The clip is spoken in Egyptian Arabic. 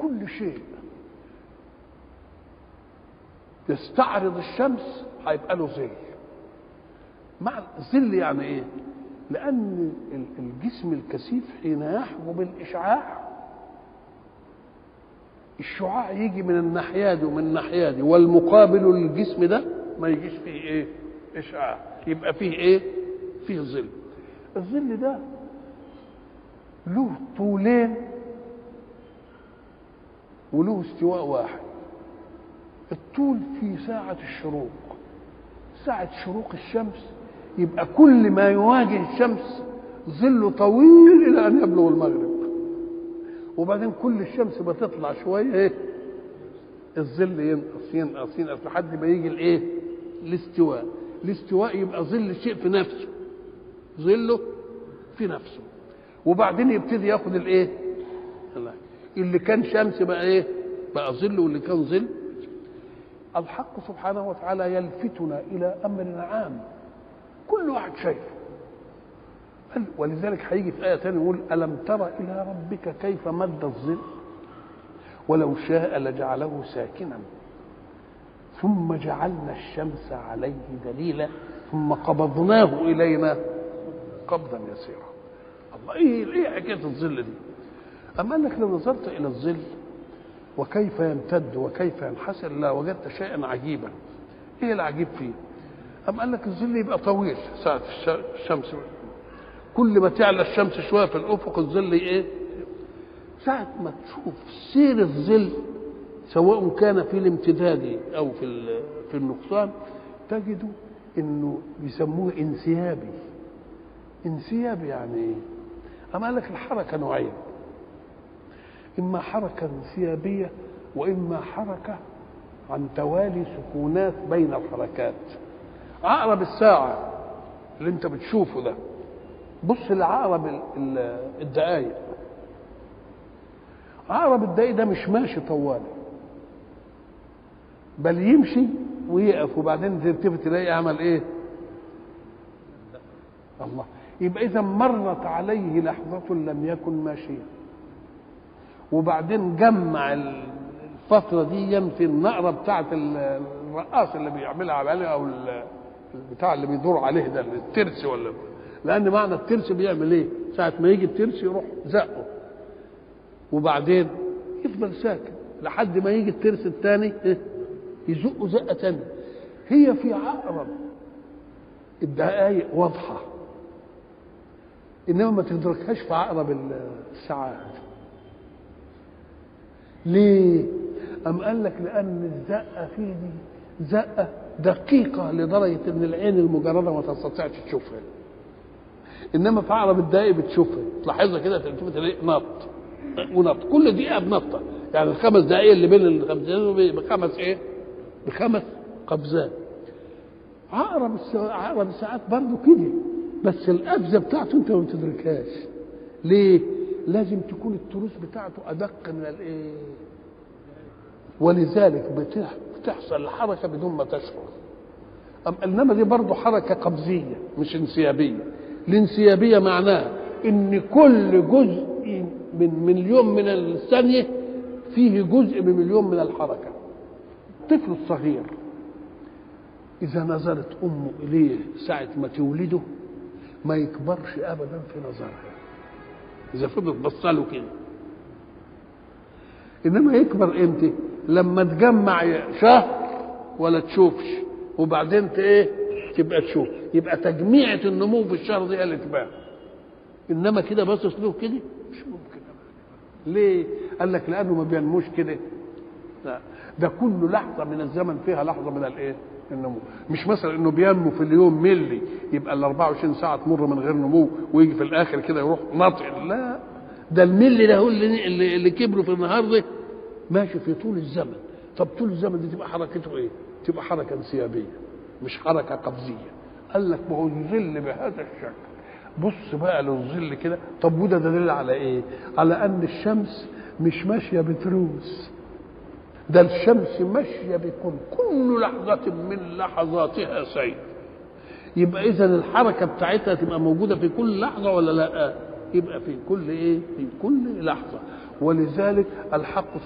كل شيء يستعرض الشمس هيبقى له ظل مع ظل يعني ايه لان الجسم الكثيف حين يحجب الاشعاع الشعاع يجي من الناحيه دي ومن الناحيه دي والمقابل للجسم ده ما يجيش فيه ايه اشعاع يبقى فيه ايه فيه ظل الظل ده له طولين وله استواء واحد الطول في ساعة الشروق ساعة شروق الشمس يبقى كل ما يواجه الشمس ظله طويل إلى أن يبلغ المغرب وبعدين كل الشمس بتطلع شوية إيه الظل ينقص ينقص ينقص لحد ما يجي الإيه الاستواء الاستواء يبقى ظل الشيء في نفسه ظله في نفسه وبعدين يبتدي ياخد الايه اللي كان شمس بقى ايه بقى ظل واللي كان ظل الحق سبحانه وتعالى يلفتنا الى امر عام كل واحد شايفه ولذلك هيجي في آية ثانية يقول ألم تر إلى ربك كيف مد الظل ولو شاء لجعله ساكنا ثم جعلنا الشمس عليه دليلا ثم قبضناه إلينا قبضا يسيرا الله ايه ايه حكايه الظل دي اما انك لو نظرت الى الظل وكيف يمتد وكيف ينحسر لا وجدت شيئا عجيبا ايه العجيب فيه أم قال لك الظل يبقى طويل ساعة الشمس كل ما تعلى الشمس شوية في الأفق الظل إيه؟ ساعة ما تشوف سير الظل سواء كان في الامتداد أو في في النقصان تجد إنه بيسموه انسيابي انسيابي يعني ايه؟ أما قال لك الحركة نوعين إما حركة انسيابية وإما حركة عن توالي سكونات بين الحركات عقرب الساعة اللي أنت بتشوفه ده بص لعقرب الدقايق عقرب الدقايق ده مش ماشي طوالي بل يمشي ويقف وبعدين تلتفت تلاقي عمل ايه؟ الله يبقى اذا مرت عليه لحظه لم يكن ماشيا وبعدين جمع الفتره دي في النقره بتاعه الرقاص اللي بيعملها عليه او البتاع اللي بيدور عليه ده الترس ولا لان معنى الترس بيعمل ايه ساعه ما يجي الترس يروح زقه وبعدين يفضل ساكن لحد ما يجي الترس الثاني يزقه زقه ثانيه هي في عقرب الدقائق واضحه انما ما تدركهاش في عقرب الساعات ليه ام قال لك لان الزقه فيه دي زقه دقيقه لدرجه ان العين المجرده ما تستطيعش تشوفها انما في عقرب الدقائق بتشوفها تلاحظها كده تلتفت تلاقي نط ونط كل دقيقه بنطه يعني الخمس دقائق اللي بين الخمسين بخمس ايه بخمس قفزات عقرب الساعات عقرب الساعات برضه كده بس القفزه بتاعته انت ما بتدركهاش ليه لازم تكون التروس بتاعته ادق من الايه ولذلك بتحصل الحركه بدون ما تشعر أم انما دي برضه حركه قبزيه مش انسيابيه الانسيابيه معناها ان كل جزء من مليون من الثانيه فيه جزء بمليون من الحركه الطفل الصغير اذا نظرت امه اليه ساعه ما تولده ما يكبرش ابدا في نظرها اذا فضلت بصله كده انما يكبر امتى لما تجمع شهر ولا تشوفش وبعدين ايه تبقى تشوف يبقى تجميعة النمو في الشهر دي اللي تبان انما كده باصص له كده مش ممكن ليه قال لك لانه ما بينموش كده لا ده كل لحظه من الزمن فيها لحظه من الايه النمو مش مثلا انه بينمو في اليوم ملي يبقى ال 24 ساعه تمر من غير نمو ويجي في الاخر كده يروح ناطق لا ده الملي ده هو اللي اللي, اللي كبره في النهار ده ماشي في طول الزمن طب طول الزمن دي تبقى حركته ايه؟ تبقى حركه انسيابيه مش حركه قبضيه قال لك ما هو الظل بهذا الشكل بص بقى للظل كده طب وده دليل على ايه؟ على ان الشمس مش ماشيه بتروس ده الشمس ماشيه بكل كل لحظه من لحظاتها سير يبقى اذا الحركه بتاعتها تبقى موجوده في كل لحظه ولا لا؟ يبقى في كل ايه؟ في كل لحظه ولذلك الحق